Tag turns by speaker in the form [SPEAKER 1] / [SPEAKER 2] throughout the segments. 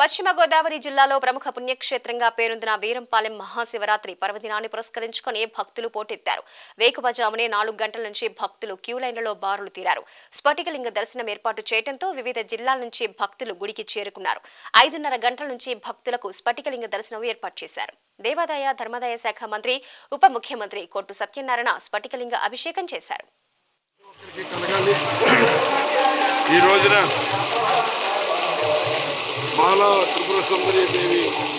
[SPEAKER 1] పశ్చిమ గోదావరి జిల్లాలో ప్రముఖ పుణ్యక్షేత్రంగా పేరొందిన వీరంపాలెం మహాశివరాత్రి పర్వదినాన్ని పురస్కరించుకుని భక్తులు పోటెత్తారు వేకువజామునే నాలుగు గంటల నుంచి భక్తులు క్యూ లైన్లలో బారులు తీరారు స్ఫటికలింగ దర్శనం ఏర్పాటు చేయడంతో వివిధ జిల్లాల నుంచి భక్తులు గుడికి చేరుకున్నారు ఐదున్నర గంటల నుంచి భక్తులకు స్ఫటికలింగ దర్శనం ఏర్పాటు చేశారు దేవాదాయ ధర్మాదాయ శాఖ మంత్రి ఉప ముఖ్యమంత్రి కొట్టు సత్యనారాయణ స్ఫటికలింగ అభిషేకం చేశారు
[SPEAKER 2] అందరికీ కలగాలి ఈ రోజున బాలా త్రిపుర సుందరి దేవి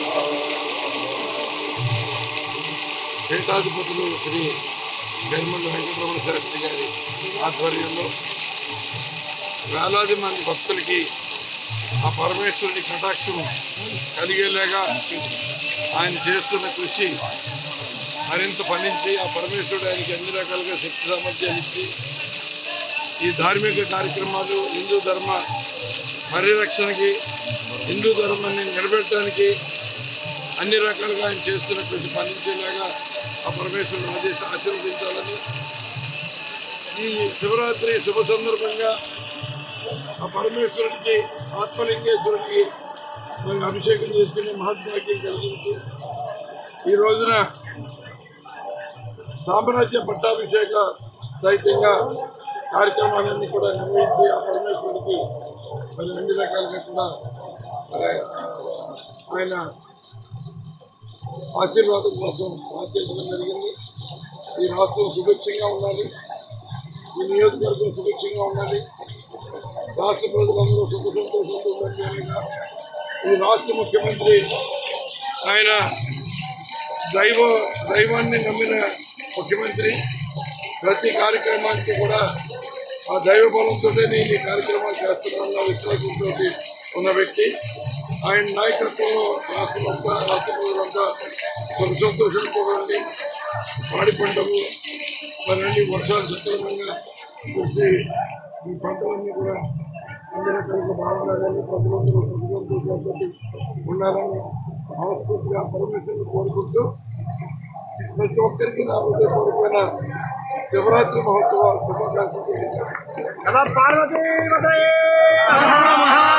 [SPEAKER 2] పీఠాధిపతులు శ్రీ గరిమండ వెంకటరమణ శాస్త్రి గారి ఆధ్వర్యంలో వేలాది మంది భక్తులకి ఆ పరమేశ్వరుని కటాక్షం కలిగేలాగా ఆయన చేస్తున్న కృషి మరింత ఫలించి ఆ పరమేశ్వరుడు ఆయనకి అన్ని రకాలుగా శక్తి సామర్థ్యాలు ఇచ్చి ఈ ధార్మిక కార్యక్రమాలు హిందూ ధర్మ పరిరక్షణకి హిందూ ధర్మాన్ని నిలబెట్టడానికి అన్ని రకాలుగా ఆయన చేస్తున్న కృషి ఫలించేలాగా ఆ పరమేశ్వరుడు ఆదేశ ఆశీర్వదించాలని ఈ శివరాత్రి శుభ సందర్భంగా ఆ పరమేశ్వరుడికి ఆత్మలింగేశ్వరుడికి మరి అభిషేకం చేసుకునే మహాత్మాకి కలిగించి ఈ రోజున సామ్రాజ్య పట్టాభిషేక సహితంగా కార్యక్రమాలన్నీ కూడా నిర్వహించి ఆ పరమేశ్వరుడికి మరి అన్ని రకాలుగా కూడా మరి ఆయన ఆశీర్వాదం కోసం ప్రార్థించడం జరిగింది ఈ రాష్ట్రం సుభిక్షంగా ఉండాలి ఈ నియోజకవర్గం సుభిక్షంగా ఉండాలి రాష్ట్ర ప్రజలందరూ సుఖ సంతోషంతో ఉండాలి ఈ రాష్ట్ర ముఖ్యమంత్రి ఆయన దైవ దైవాన్ని నమ్మిన ముఖ్యమంత్రి ప్రతి కార్యక్రమానికి కూడా ఆ దైవ బలంతో నేను ఈ కార్యక్రమాలు చేస్తున్నానన్న విశ్వాసంతో ఉన్న వ్యక్తి ఆయన నాయకత్వంలో రాష్ట్రమంతా రాష్ట్ర ప్రజలంతా సుఖ సంతోషంతో ఉండి పాడి పంటలు మరి అన్ని వర్షాలు సక్రమంగా వచ్చి ఈ పంటలన్నీ కూడా అన్ని రకాలుగా బాగుండాలని ప్రజలందరూ సుఖ సంతోషంతో ఉండాలని మనస్ఫూర్తిగా పరమేశ్వరుని కోరుకుంటూ ప్రతి ఒక్కరికి నా హృదయపూర్వకమైన శివరాత్రి మహోత్సవ శుభాకాంక్షలు తెలియజేస్తున్నాను.
[SPEAKER 3] నమ పార్వతీ మతయే హర హర మహా